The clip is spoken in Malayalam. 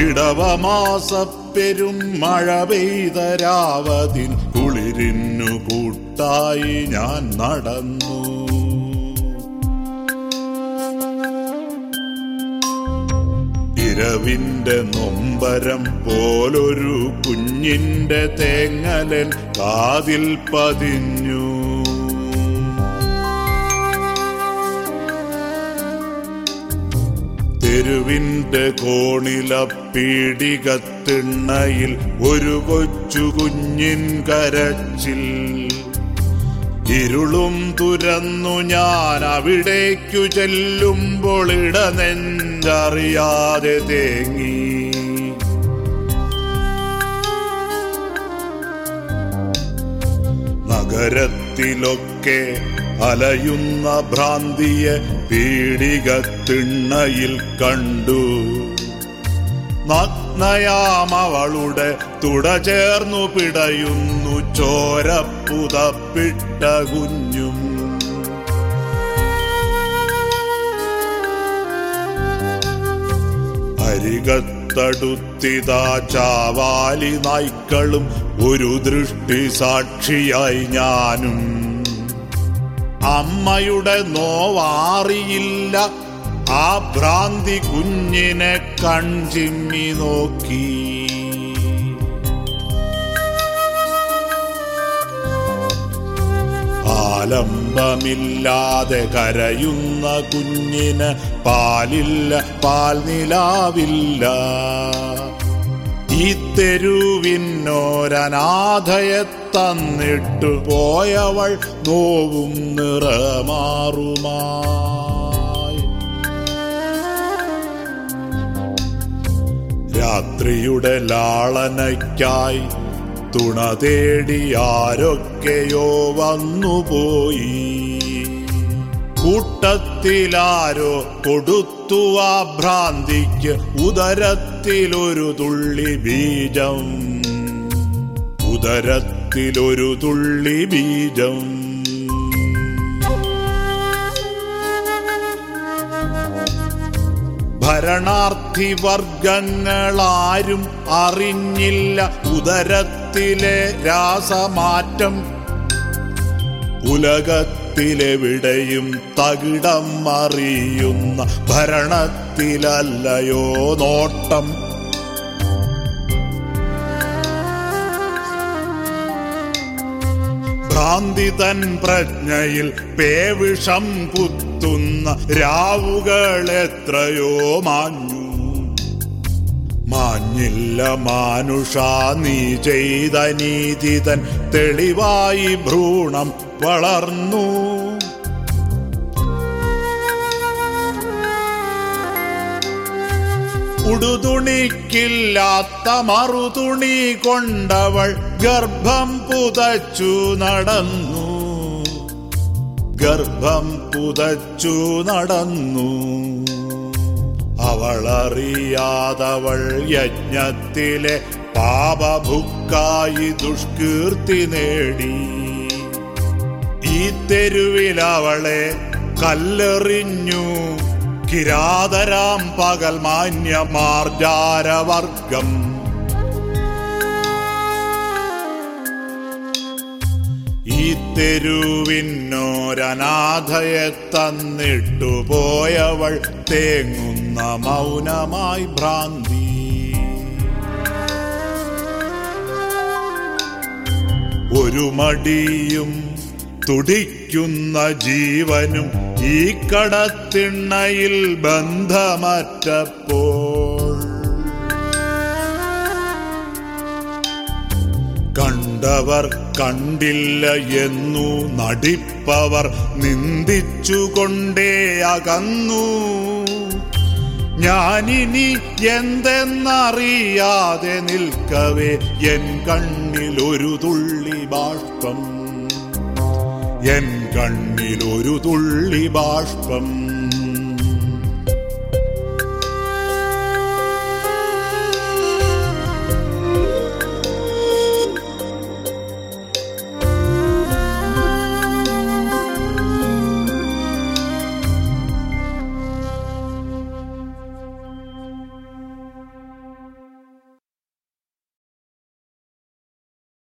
ഇടവമാസപ്പെരും മഴ പെയ്തരാവതിൻ കുളിരിന്നു കൂട്ടായി ഞാൻ നടന്നു ഇരവിന്റെ നൊമ്പരം പോലൊരു കുഞ്ഞിന്റെ തേങ്ങലൻ കാതിൽ പതിഞ്ഞു തെരുവിന്റെ കോണില പീടികത്തിണ്ണയിൽ ഒരു കൊച്ചു കുഞ്ഞിൻ കരച്ചിൽ ഇരുളും തുരന്നു ഞാൻ അവിടേക്കു ചെല്ലുമ്പോൾ ഇടനെഞ്ചറിയാതെ തേങ്ങി നഗരത്തിലൊക്കെ അലയുന്ന ഭ്രാന്തിയെ പീഡികത്തിണ്ണയിൽ കണ്ടു നഗ്നയാമവളുടെ തുട ചേർന്നു പിടയുന്നു ചോരപ്പുതപ്പിട്ട കുഞ്ഞും അരികത്തടുത്തിതാ ചാവാലി നായ്ക്കളും ഒരു ദൃഷ്ടി സാക്ഷിയായി ഞാനും അമ്മയുടെ നോവാറിയില്ല ആ ഭ്രാന്തി കുഞ്ഞിനെ കൺചിമ്മി നോക്കി ആലംബമില്ലാതെ കരയുന്ന കുഞ്ഞിന് പാലില്ല പാൽനിലാവില്ല ഈ തെരുവിനോരനാഥയെ തന്നിട്ടു പോയവൾ നോവും നിറമാറുമായി രാത്രിയുടെ ലാളനയ്ക്കായി തുണ തേടി ആരൊക്കെയോ വന്നുപോയി കൂട്ടത്തിലാരോ കൊടുത്തു ആ ഭ്രാന്തിക്ക് ഉദരത്തിലൊരു തുള്ളി ബീജം ഉദരത്തിലൊരു തുള്ളി ബീജം ഭരണാർത്ഥി വർഗങ്ങളാരും അറിഞ്ഞില്ല ഉദരത്തിലെ രാസമാറ്റം ഉലകത്തിലെവിടെയും തകിടം അറിയുന്ന ഭരണത്തിലല്ലയോ നോട്ടം ഭ്രാന്തി തൻ പ്രജ്ഞയിൽ പേവിഷം കുത്തുന്ന രാവുകൾ എത്രയോ മാഞ്ഞു മാഞ്ഞില്ല മാനുഷ നീ ചെയ്ത നീതി തൻ തെളിവായി ഭ്രൂണം വളർന്നു ഉടുതുണിക്കില്ലാത്ത മറുതുണി കൊണ്ടവൾ ഗർഭം പുതച്ചു നടന്നു ഗർഭം പുതച്ചു നടന്നു അവളറിയാതവൾ യജ്ഞത്തിലെ പാപഭുക്കായി ദുഷ്കീർത്തി നേടി ഈ തെരുവിലവളെ കല്ലെറിഞ്ഞു കിരാതരാം പകൽ മാന്യ മാർജാരവർഗം ഈ തെരുവിനോരനാഥയെ തന്നിട്ടു പോയവൾ തേങ്ങുന്ന മൗനമായി ഭ്രാന്തി ഒരു മടിയും തുടിക്കുന്ന ജീവനും ഈ കടത്തിണ്ണയിൽ ബന്ധമറ്റപ്പോൾ കണ്ടവർ കണ്ടില്ല എന്നു നടിപ്പവർ നിന്ദിച്ചുകൊണ്ടേ അകന്നു ഞാനിനി എന്തെന്നറിയാതെ നിൽക്കവേ എൻ കണ്ണിൽ ഒരു തുള്ളി ബാഷ്പം എൻ കണ്ണിൽ ഒരു തുള്ളി ബാഷ്പം